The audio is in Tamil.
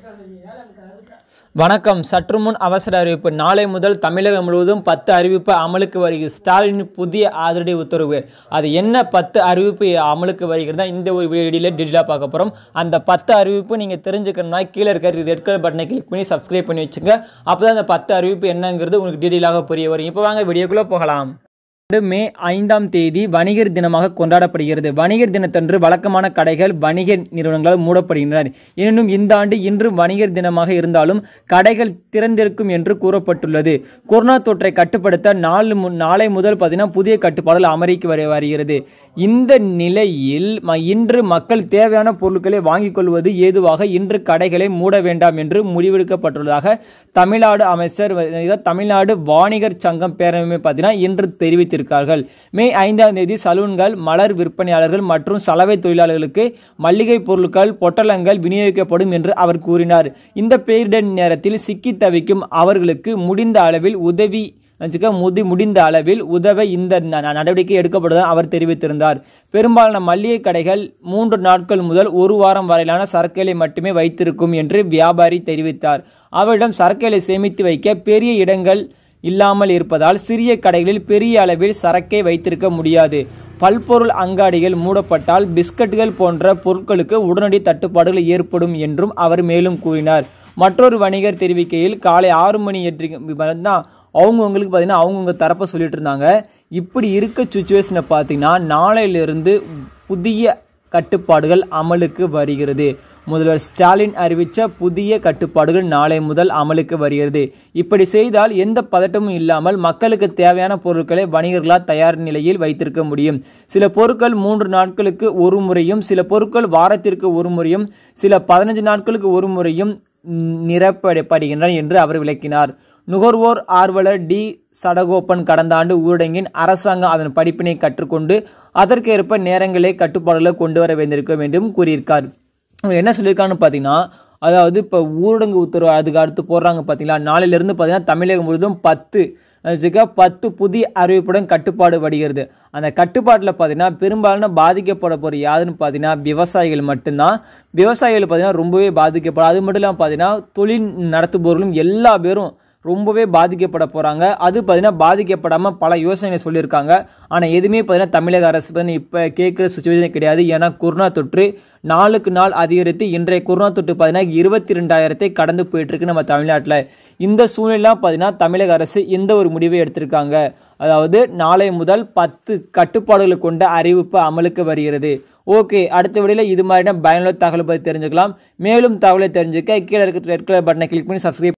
வணக்கம் சற்று முன் அவசர அறிவிப்பு நாளை முதல் தமிழகம் முழுவதும் பத்து அறிவிப்பு அமலுக்கு வருகிறது ஸ்டாலின் புதிய அதிரடி உத்தரவு அது என்ன பத்து அறிவிப்பு அமலுக்கு வருகிறதா இந்த ஒரு வீடியோவில் டீட்டெயிலாக பார்க்க போகிறோம் அந்த பத்து அறிவிப்பு நீங்கள் தெரிஞ்சுக்கணும்னா கீழே இருக்கிற ரெட் கலர் பட்டனை கிளிக் பண்ணி சப்ஸ்கிரைப் பண்ணி வச்சுங்க அப்போ தான் அந்த பத்து அறிவிப்பு என்னங்கிறது உங்களுக்கு டீட்டெயிலாக புரிய வரும் இப்போ வாங்க வீடியோக்குள்ளே போகலாம் ஆண்டு மே ஐந்தாம் தேதி வணிகர் தினமாக கொண்டாடப்படுகிறது வணிகர் தினத்தன்று வழக்கமான கடைகள் வணிக நிறுவனங்களால் மூடப்படுகின்றன எனினும் இந்த ஆண்டு இன்று வணிகர் தினமாக இருந்தாலும் கடைகள் திறந்திருக்கும் என்று கூறப்பட்டுள்ளது கொரோனா தொற்றை கட்டுப்படுத்த நாலு மு- நாளை முதல் பார்த்தீங்கன்னா புதிய கட்டுப்பாடுகள் அமரிக்கு வர வருகிறது இந்த நிலையில் ம- இன்று மக்கள் தேவையான பொருட்களை வாங்கிக் கொள்வது ஏதுவாக இன்று கடைகளை மூட வேண்டாம் என்று முடிவெடுக்கப்பட்டுள்ளதாக தமிழ்நாடு அமைச்சர் வ- தமிழ்நாடு வாணிகர் சங்கம் பேரவை பார்த்தீங்கன்னா இன்று தெரிவித்திருக்கார்கள் மே ஐந்தாம் தேதி சலூன்கள் மலர் விற்பனையாளர்கள் மற்றும் சலவை தொழிலாளர்களுக்கு மல்லிகை பொருட்கள் பொட்டலங்கள் விநியோகிக்கப்படும் என்று அவர் கூறினார் இந்த பேரிடர் நேரத்தில் சிக்கி தவிக்கும் அவர்களுக்கு முடிந்த அளவில் உதவி வச்சுக்க முதி முடிந்த அளவில் உதவ இந்த ந- ந- நடவடிக்கை எடுக்கப்படுவதாக அவர் தெரிவித்திருந்தார் பெரும்பாலான மல்லிகை கடைகள் மூன்று நாட்கள் முதல் ஒரு வாரம் வரையிலான சரக்குகளை மட்டுமே வைத்திருக்கும் என்று வியாபாரி தெரிவித்தார் அவரிடம் சரக்குகளை சேமித்து வைக்க பெரிய இடங்கள் இல்லாமல் இருப்பதால் சிறிய கடைகளில் பெரிய அளவில் சரக்கை வைத்திருக்க முடியாது பல்பொருள் அங்காடிகள் மூடப்பட்டால் பிஸ்கட்டுகள் போன்ற பொருட்களுக்கு உடனடி தட்டுப்பாடுகள் ஏற்படும் என்றும் அவர் மேலும் கூறினார் மற்றொரு வணிகர் தெரிவிக்கையில் காலை ஆறு மணி எட்டு தான் அவங்கவுங்களுக்கு பார்த்தீங்கன்னா அவங்கவுங்க தரப்பை சொல்லிட்டு இருந்தாங்க இப்படி இருக்க சுச்சுவேஷனை பார்த்தீங்கன்னா நாளையிலிருந்து புதிய கட்டுப்பாடுகள் அமலுக்கு வருகிறது முதல்வர் ஸ்டாலின் அறிவித்த புதிய கட்டுப்பாடுகள் நாளை முதல் அமலுக்கு வருகிறது இப்படி செய்தால் எந்த பதட்டமும் இல்லாமல் மக்களுக்கு தேவையான பொருட்களை வணிகர்களால் தயார் நிலையில் வைத்திருக்க முடியும் சில பொருட்கள் மூன்று நாட்களுக்கு ஒரு முறையும் சில பொருட்கள் வாரத்திற்கு ஒரு முறையும் சில பதினஞ்சு நாட்களுக்கு ஒரு முறையும் நிரப்பப்படுகின்றன என்று அவர் விளக்கினார் நுகர்வோர் ஆர்வலர் டி சடகோப்பன் கடந்த ஆண்டு ஊரடங்கின் அரசாங்கம் அதன் படிப்பினை கற்றுக்கொண்டு அதற்கேற்ப நேரங்களை கட்டுப்பாடுகளை கொண்டு வர வேண்டியிருக்கும் என்றும் கூறியிருக்கார் அவங்க என்ன சொல்லியிருக்கான்னு பார்த்தீங்கன்னா அதாவது இப்போ ஊரடங்கு உத்தரவு அதுக்கு அடுத்து போடுறாங்க பார்த்தீங்களா நாளையிலிருந்து பார்த்தீங்கன்னா தமிழகம் முழுவதும் பத்து வச்சுக்க பத்து புதிய அறிவிப்புடன் கட்டுப்பாடு வருகிறது அந்த கட்டுப்பாட்டில் பார்த்தீங்கன்னா பெரும்பாலான பாதிக்கப்பட போகிற யாருன்னு பார்த்தீங்கன்னா விவசாயிகள் மட்டும்தான் விவசாயிகள் பார்த்தீங்கன்னா ரொம்பவே பாதிக்கப்படும் அது மட்டும் இல்லாமல் பார்த்தீங்கன்னா தொழில் நடத்துபவர்களும் எல்லா பேரும் ரொம்பவே பாதிக்கப்பட போகிறாங்க அது பார்த்தீங்கன்னா பாதிக்கப்படாமல் பல யோசனைகளை சொல்லியிருக்காங்க ஆனால் எதுவுமே பார்த்தீங்கன்னா தமிழக அரசு பார்த்தீங்கன்னா இப்போ கேட்குற சுச்சுவேஷன் கிடையாது ஏன்னா கொரோனா தொற்று நாளுக்கு நாள் அதிகரித்து இன்றைய கொரோனா தொற்று பார்த்தீங்கன்னா இருபத்தி ரெண்டாயிரத்தை கடந்து போயிட்டு இருக்கு நம்ம தமிழ்நாட்டில் இந்த சூழ்நிலாம் பார்த்தீங்கன்னா தமிழக அரசு இந்த ஒரு முடிவை எடுத்திருக்காங்க அதாவது நாளை முதல் பத்து கட்டுப்பாடுகளை கொண்ட அறிவிப்பு அமலுக்கு வருகிறது ஓகே அடுத்த விடையில் இது மாதிரியான பயனுள்ள தகவல் பற்றி தெரிஞ்சுக்கலாம் மேலும் தகவலை தெரிஞ்சுக்க கீழே இருக்கிற ரெட் கலர் பட்டனை கிளிக் பண்ணி சப்ஸ்கிரைப்